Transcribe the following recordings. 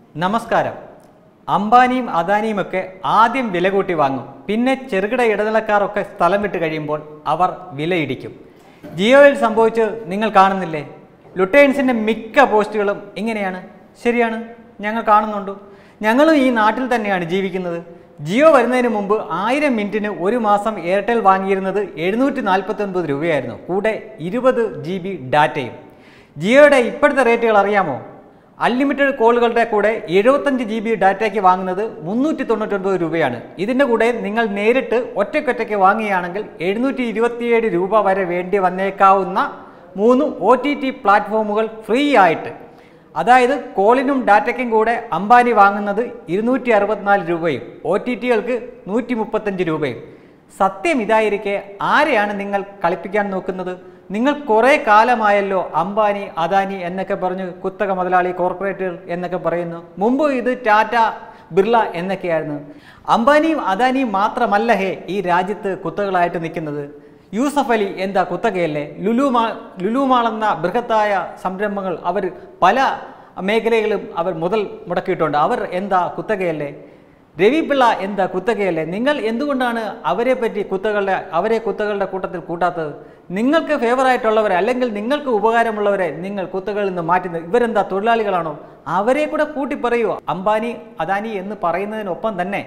നമസ്കാരം അംബാനിയും അദാനിയും ഒക്കെ ആദ്യം വില കൂട്ടി വാങ്ങും പിന്നെ ചെറുകിട ഇടനിലക്കാരൊക്കെ സ്ഥലം വിട്ട് കഴിയുമ്പോൾ അവർ വിലയിടിക്കും ജിയോയിൽ സംഭവിച്ചത് നിങ്ങൾ കാണുന്നില്ലേ ലുട്ടേൺസിൻ്റെ മിക്ക പോസ്റ്റുകളും ഇങ്ങനെയാണ് ശരിയാണ് ഞങ്ങൾ കാണുന്നുണ്ട് ഞങ്ങളും ഈ നാട്ടിൽ തന്നെയാണ് ജീവിക്കുന്നത് ജിയോ വരുന്നതിന് മുമ്പ് ആയിരം മിനിറ്റിന് ഒരു മാസം എയർടെൽ വാങ്ങിയിരുന്നത് എഴുന്നൂറ്റി നാൽപ്പത്തി ഒൻപത് രൂപയായിരുന്നു കൂടെ ഇരുപത് ജി ബി ഡാറ്റയും ജിയോയുടെ ഇപ്പോഴത്തെ റേറ്റുകൾ അറിയാമോ അൺലിമിറ്റഡ് കോളുകളുടെ കൂടെ എഴുപത്തഞ്ച് ജി ബി ഡാറ്റയ്ക്ക് വാങ്ങുന്നത് മുന്നൂറ്റി തൊണ്ണൂറ്റൊൻപത് രൂപയാണ് ഇതിൻ്റെ കൂടെ നിങ്ങൾ നേരിട്ട് ഒറ്റയ്ക്കൊറ്റയ്ക്ക് വാങ്ങുകയാണെങ്കിൽ എഴുന്നൂറ്റി ഇരുപത്തിയേഴ് രൂപ വരെ വേണ്ടി വന്നേക്കാവുന്ന മൂന്ന് ഒ ടി ടി പ്ലാറ്റ്ഫോമുകൾ ഫ്രീ ആയിട്ട് അതായത് കോളിനും ഡാറ്റയ്ക്കും കൂടെ അംബാനി വാങ്ങുന്നത് ഇരുന്നൂറ്റി അറുപത്തിനാല് രൂപയും ഒ ടി ടികൾക്ക് നൂറ്റി മുപ്പത്തഞ്ച് രൂപയും സത്യം ഇതായിരിക്കെ ആരെയാണ് നിങ്ങൾ കളിപ്പിക്കാൻ നോക്കുന്നത് നിങ്ങൾ കുറേ കാലമായല്ലോ അംബാനി അദാനി എന്നൊക്കെ പറഞ്ഞ് കുത്തക മുതലാളി കോർപ്പറേറ്റുകൾ എന്നൊക്കെ പറയുന്നു മുമ്പ് ഇത് ടാറ്റ ബിർള എന്നൊക്കെയായിരുന്നു അംബാനിയും അദാനിയും മാത്രമല്ല ഹേ ഈ രാജ്യത്ത് കുത്തകളായിട്ട് നിൽക്കുന്നത് യൂസഫ് അലി എന്താ കുത്തകയല്ലേ ലുലുമാ ലുലുമാൾ എന്ന ബൃഹത്തായ സംരംഭങ്ങൾ അവർ പല മേഖലകളും അവർ മുതൽ മുടക്കിയിട്ടുണ്ട് അവർ എന്താ കുത്തകയല്ലേ രവി പിള്ള എന്താ കുത്തകയല്ലേ നിങ്ങൾ എന്തുകൊണ്ടാണ് അവരെ പറ്റി കുത്തകളുടെ അവരെ കുത്തകളുടെ കൂട്ടത്തിൽ കൂട്ടാത്തത് നിങ്ങൾക്ക് ഫേവറായിട്ടുള്ളവരെ അല്ലെങ്കിൽ നിങ്ങൾക്ക് ഉപകാരമുള്ളവരെ നിങ്ങൾ കുത്തകളിൽ നിന്ന് മാറ്റുന്നത് ഇവരെന്താ തൊഴിലാളികളാണോ അവരെ കൂടെ കൂട്ടി പറയൂ അംബാനി അദാനി എന്ന് പറയുന്നതിനൊപ്പം തന്നെ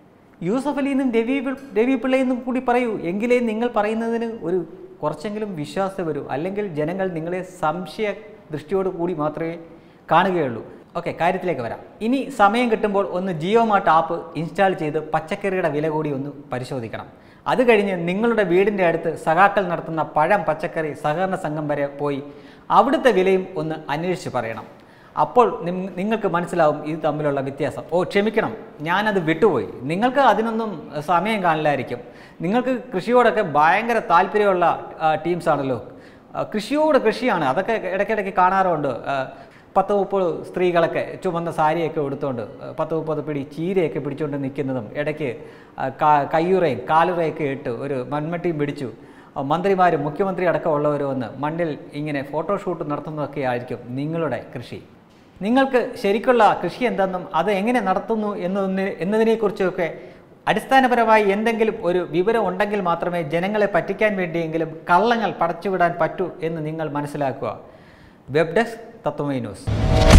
യൂസഫ് അലിന്നും രവി പിൾ- രവി പിള്ളയെന്നും കൂടി പറയൂ എങ്കിലേ നിങ്ങൾ പറയുന്നതിന് ഒരു കുറച്ചെങ്കിലും വിശ്വാസം വരൂ അല്ലെങ്കിൽ ജനങ്ങൾ നിങ്ങളെ സംശയ ദൃഷ്ടിയോട് കൂടി മാത്രമേ കാണുകയുള്ളൂ ഓക്കെ കാര്യത്തിലേക്ക് വരാം ഇനി സമയം കിട്ടുമ്പോൾ ഒന്ന് ജിയോ മാർട്ട് ആപ്പ് ഇൻസ്റ്റാൾ ചെയ്ത് പച്ചക്കറിയുടെ വില കൂടി ഒന്ന് പരിശോധിക്കണം അത് കഴിഞ്ഞ് നിങ്ങളുടെ വീടിൻ്റെ അടുത്ത് സഖാക്കൾ നടത്തുന്ന പഴം പച്ചക്കറി സഹകരണ സംഘം വരെ പോയി അവിടുത്തെ വിലയും ഒന്ന് അന്വേഷിച്ച് പറയണം അപ്പോൾ നിം- നിങ്ങൾക്ക് മനസ്സിലാവും ഇത് തമ്മിലുള്ള വ്യത്യാസം ഓ ക്ഷമിക്കണം ഞാനത് വിട്ടുപോയി നിങ്ങൾക്ക് അതിനൊന്നും സമയം കാണില്ലായിരിക്കും നിങ്ങൾക്ക് കൃഷിയോടൊക്കെ ഭയങ്കര താല്പര്യമുള്ള ടീംസ് ആണല്ലോ ആ, കൃഷിയോട് കൃഷിയാണ് അതൊക്കെ ഇടയ്ക്കിടയ്ക്ക് കാണാറുണ്ട് ആ, പത്ത് മുപ്പത് സ്ത്രീകളൊക്കെ ചുമന്ന സാരിയൊക്കെ എടുത്തുകൊണ്ട് ആ, പത്ത് മുപ്പത് പിടി ചീരയൊക്കെ പിടിച്ചുകൊണ്ട് നിൽക്കുന്നതും ഇടയ്ക്ക് ആ, കാ- കയ്യുറയും കാലുറയൊക്കെ ഇട്ട് ഒരു മൺമട്ടിയും പിടിച്ചു ആ, മന്ത്രിമാരും മുഖ്യമന്ത്രി അടക്കമുള്ളവരും വന്ന് മണ്ണിൽ ഇങ്ങനെ ഫോട്ടോഷൂട്ട് നടത്തുന്നതൊക്കെ ആയിരിക്കും നിങ്ങളുടെ കൃഷി നിങ്ങൾക്ക് ശരിക്കുള്ള കൃഷി എന്തെന്നും അത് എങ്ങനെ നടത്തുന്നു എന്നൊന്ന് എന്നതിനെക്കുറിച്ചൊക്കെ അടിസ്ഥാനപരമായി എന്തെങ്കിലും ഒരു വിവരം ഉണ്ടെങ്കിൽ മാത്രമേ ജനങ്ങളെ പറ്റിക്കാൻ വേണ്ടിയെങ്കിലും കള്ളങ്ങൾ പടച്ചുവിടാൻ പറ്റൂ എന്ന് നിങ്ങൾ മനസ്സിലാക്കുക വെബ് ഡെസ്ക് തത്വമൈ ന്യൂസ്